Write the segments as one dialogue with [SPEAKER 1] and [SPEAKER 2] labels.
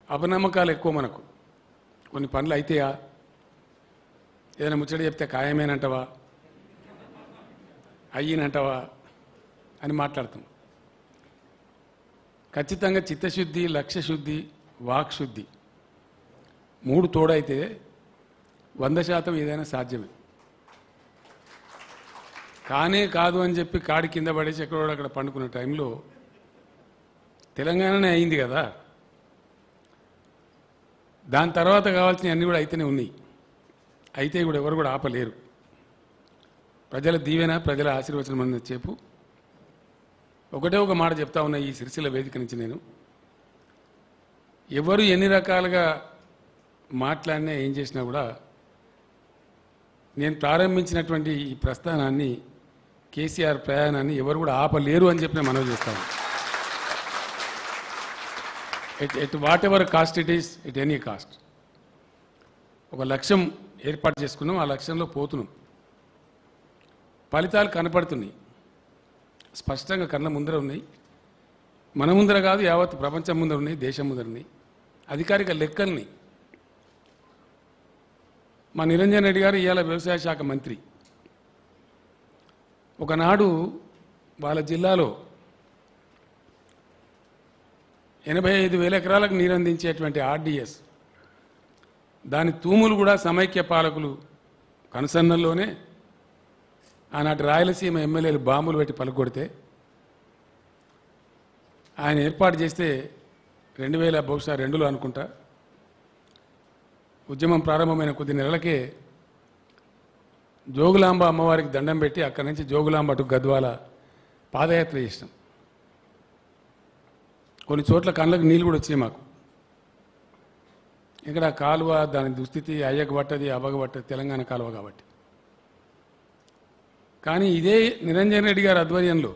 [SPEAKER 1] అపనమ్మకాలు ఎక్కువ మనకు కొన్ని పనులు అయితాయా ఏదైనా ముచ్చట చెప్తే ఖాయమేనంటవా అయ్యినంటవా అని మాట్లాడతాం ఖచ్చితంగా చిత్తశుద్ధి లక్ష్యశుద్ధి వాక్శుద్ధి మూడు తోడైతే వంద శాతం ఏదైనా సాధ్యమే కానే కాదు అని చెప్పి కాడి కింద పడేసి ఎక్కడో అక్కడ పండుకున్న టైంలో తెలంగాణనే అయింది కదా దాని తర్వాత కావాల్సిన అన్నీ కూడా అయితేనే ఉన్నాయి అయితే కూడా ఎవరు కూడా ఆపలేరు ప్రజల దీవెన ప్రజల ఆశీర్వచనం అన్న చెప్పు ఒకటే ఒక మాట చెప్తా ఉన్నా ఈ సిరిసిల్ల వేదిక నుంచి నేను ఎవరు ఎన్ని రకాలుగా మాట్లాడినా ఏం చేసినా కూడా నేను ప్రారంభించినటువంటి ఈ ప్రస్థానాన్ని కేసీఆర్ ప్రయాణాన్ని ఎవరు కూడా ఆపలేరు అని చెప్పి నేను మనవి చేస్తాను at at whatever cost it is at any cost ఒక లక్ష్యం ఏర్పాటు చేసుకున్నాం ఆ లక్ష్యంలో పోతున్నాం ఫలితాలు కనపడుతున్నాయి స్పష్టంగా కళ్ళ ముందర ఉన్నాయి మన ముందర కాదు యావత్ ప్రపంచం ముందర ఉన్నాయి దేశం ముందర ఉన్నాయి అధికారిక లెక్కల్ని మా నిరంజన్ రెడ్డి గారు ఇవాళ వ్యవసాయ శాఖ మంత్రి ఒకనాడు వాళ్ళ జిల్లాలో ఎనభై ఐదు వేల ఎకరాలకు నీరు అందించేటువంటి ఆర్డీఎస్ దాని తూములు కూడా సమైక్య పాలకులు కనుసన్నల్లోనే ఆనాటి రాయలసీమ ఎమ్మెల్యేలు బాంబులు పెట్టి పలుకొడితే ఆయన ఏర్పాటు చేస్తే రెండు వేల బహుశా రెండులో అనుకుంటా ఉద్యమం ప్రారంభమైన కొద్ది నెలలకే జోగులాంబ అమ్మవారికి దండం పెట్టి అక్కడి నుంచి జోగులాంబ అటు గద్వాల పాదయాత్ర చేసినాం కొన్ని చోట్ల కళ్ళకు నీళ్ళు కూడా వచ్చాయి మాకు ఇక్కడ ఆ కాలువ దాని దుస్థితి అయ్యక పట్టది అవ్వక పట్టది తెలంగాణ కాలువ కాబట్టి కానీ ఇదే నిరంజన్ రెడ్డి గారి ఆధ్వర్యంలో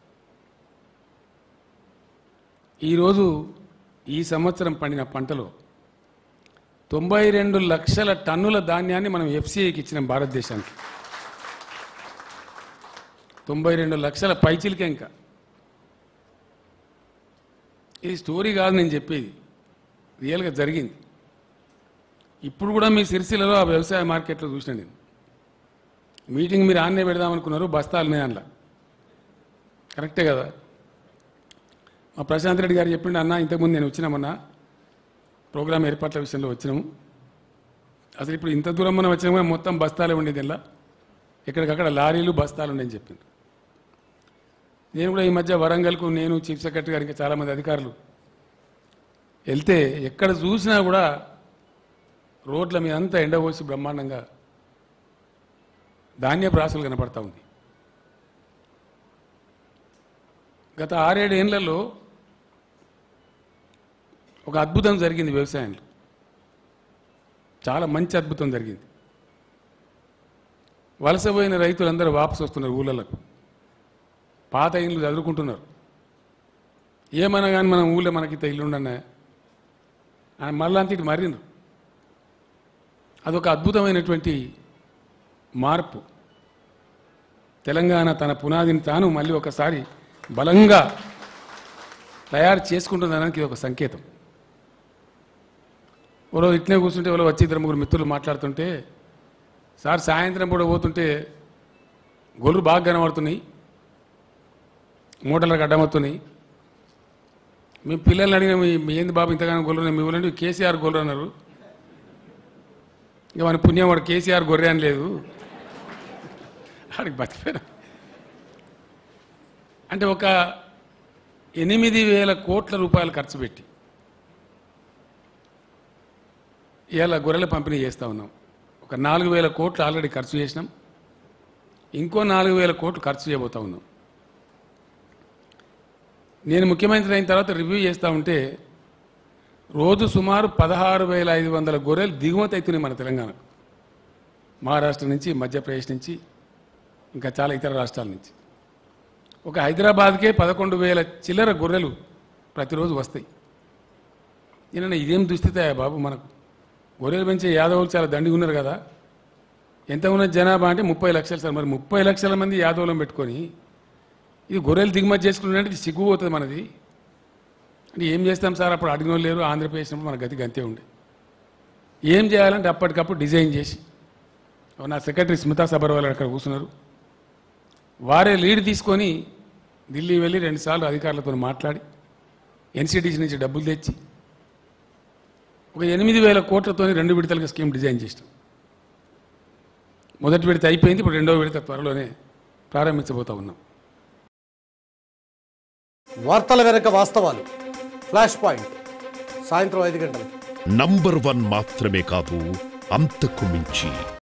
[SPEAKER 1] ఈరోజు ఈ సంవత్సరం పండిన పంటలో తొంభై రెండు లక్షల టన్నుల ధాన్యాన్ని మనం ఎఫ్సిఐకి ఇచ్చినాం భారతదేశానికి తొంభై రెండు లక్షల పైచిలకే ఇంకా ఇది స్టోరీ కాదు నేను చెప్పేది రియల్గా జరిగింది ఇప్పుడు కూడా మీ సిరిసిల్లలో ఆ వ్యవసాయ మార్కెట్లో చూసిన నేను మీటింగ్ మీరు ఆన్నే పెడదామనుకున్నారు బస్తాలు అందులో కరెక్టే కదా మా ప్రశాంత్ రెడ్డి గారు చెప్పిండు అన్న ఇంతకుముందు నేను వచ్చినామన్నా ప్రోగ్రామ్ ఏర్పాట్ల విషయంలో వచ్చినాము అసలు ఇప్పుడు ఇంత దూరం మనం వచ్చినా కూడా మొత్తం బస్తాలే ఉండేది ఇలా ఎక్కడికక్కడ లారీలు బస్తాలు ఉండని చెప్పింది నేను కూడా ఈ మధ్య వరంగల్కు నేను చీఫ్ సెక్రటరీ గారికి చాలామంది అధికారులు వెళ్తే ఎక్కడ చూసినా కూడా రోడ్ల మీద అంతా ఎండబోసి బ్రహ్మాండంగా ధాన్యపు రాసులు కనపడతా ఉంది గత ఆరేడు ఏళ్లలో ఒక అద్భుతం జరిగింది వ్యవసాయంలో చాలా మంచి అద్భుతం జరిగింది వలసపోయిన రైతులందరూ వాపసు వస్తున్నారు ఊళ్ళలకు పాత ఇల్లు చదువుకుంటున్నారు ఏమన్నా కానీ మనం ఊళ్ళో మనకి ఇంత ఇల్లు ఉండన్నా మళ్ళా అంత ఇటు మరినరు అదొక అద్భుతమైనటువంటి మార్పు తెలంగాణ తన పునాదిని తాను మళ్ళీ ఒకసారి బలంగా తయారు చేసుకుంటుందనడానికి ఇది ఒక సంకేతం ఎవరో ఇట్నే కూర్చుంటే ఎవరో వచ్చి ఇద్దరు ముగ్గురు మిత్రులు మాట్లాడుతుంటే సార్ సాయంత్రం కూడా పోతుంటే గొర్రెలు బాగా కనబడుతున్నాయి మూటలకు అడ్డమవుతున్నాయి మీ పిల్లల్ని అడిగిన మీ మీ ఏంది బాబు ఇంతగానో గొర్రెలు మీ ఊళ్ళంటే కేసీఆర్ గొర్రె అన్నారు ఇక మన పుణ్యం వాడు కేసీఆర్ గొర్రె అని లేదు ఆడికి బతికిపోయినా అంటే ఒక ఎనిమిది వేల కోట్ల రూపాయలు ఖర్చు పెట్టి ఇవాళ గొర్రెల పంపిణీ చేస్తూ ఉన్నాం ఒక నాలుగు వేల కోట్లు ఆల్రెడీ ఖర్చు చేసినాం ఇంకో నాలుగు వేల కోట్లు ఖర్చు చేయబోతా ఉన్నాం నేను ముఖ్యమంత్రి అయిన తర్వాత రివ్యూ చేస్తూ ఉంటే రోజు సుమారు పదహారు వేల ఐదు వందల గొర్రెలు దిగుమతి అవుతున్నాయి మన తెలంగాణకు మహారాష్ట్ర నుంచి మధ్యప్రదేశ్ నుంచి ఇంకా చాలా ఇతర రాష్ట్రాల నుంచి ఒక హైదరాబాద్కే పదకొండు వేల చిల్లర గొర్రెలు ప్రతిరోజు వస్తాయి నేను ఇదేం దుస్థితాయా బాబు మనకు గొర్రెలు పెంచే యాదవులు చాలా దండిగా ఉన్నారు కదా ఎంత ఉన్న జనాభా అంటే ముప్పై లక్షలు సార్ మరి ముప్పై లక్షల మంది యాదవులను పెట్టుకొని ఇది గొర్రెలు దిగుమతి చేసుకున్నట్టు ఇది సిగ్గుపోతుంది మనది అంటే ఏం చేస్తాం సార్ అప్పుడు అడిగిన వాళ్ళు లేరు ఆంధ్రప్రదేశ్ మన గతికి అంతే ఉండే ఏం చేయాలంటే అప్పటికప్పుడు డిజైన్ చేసి నా సెక్రటరీ స్మితా సబర్వాల్ అక్కడ కూర్చున్నారు వారే లీడ్ తీసుకొని ఢిల్లీ వెళ్ళి రెండుసార్లు అధికారులతో మాట్లాడి ఎన్సిటీసీ నుంచి డబ్బులు తెచ్చి ఒక ఎనిమిది వేల కోట్లతో రెండు విడతలుగా స్కీమ్ డిజైన్ చేసినాం మొదటి విడత అయిపోయింది ఇప్పుడు రెండో విడత త్వరలోనే ప్రారంభించబోతా ఉన్నాం
[SPEAKER 2] వార్తల వెనక వాస్తవాలు ఫ్లాష్ పాయింట్ సాయంత్రం ఐదు గంటలకు
[SPEAKER 3] నంబర్ వన్ మాత్రమే కాదు అంతకు మించి